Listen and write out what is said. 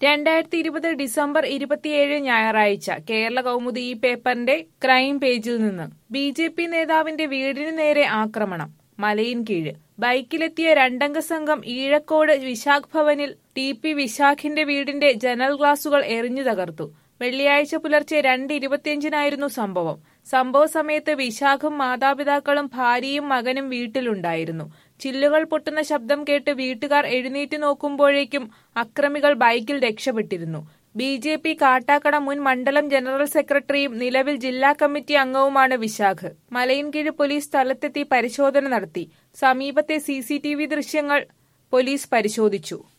രണ്ടായിരത്തി ഇരുപത് ഡിസംബർ ഇരുപത്തിയേഴ് ഞായറാഴ്ച കേരള കൗമുദി ഈ പേപ്പറിന്റെ ക്രൈം പേജിൽ നിന്ന് ബി ജെ പി നേതാവിന്റെ വീടിന് നേരെ ആക്രമണം മലയിൻകീഴ് ബൈക്കിലെത്തിയ രണ്ടംഗ സംഘം ഈഴക്കോട് വിശാഖ് ഭവനിൽ ടി പി വിശാഖിന്റെ വീടിന്റെ ജനൽ ഗ്ലാസുകൾ എറിഞ്ഞു തകർത്തു വെള്ളിയാഴ്ച പുലർച്ചെ രണ്ട് ഇരുപത്തിയഞ്ചിനായിരുന്നു സംഭവം സംഭവ സമയത്ത് വിശാഖും മാതാപിതാക്കളും ഭാര്യയും മകനും വീട്ടിലുണ്ടായിരുന്നു ചില്ലുകൾ പൊട്ടുന്ന ശബ്ദം കേട്ട് വീട്ടുകാർ എഴുന്നേറ്റ് നോക്കുമ്പോഴേക്കും അക്രമികൾ ബൈക്കിൽ രക്ഷപ്പെട്ടിരുന്നു ബി ജെ പി കാട്ടാക്കട മുൻ മണ്ഡലം ജനറൽ സെക്രട്ടറിയും നിലവിൽ ജില്ലാ കമ്മിറ്റി അംഗവുമാണ് വിശാഖ് മലയൻകീഴ് പോലീസ് സ്ഥലത്തെത്തി പരിശോധന നടത്തി സമീപത്തെ സി ദൃശ്യങ്ങൾ പോലീസ് പരിശോധിച്ചു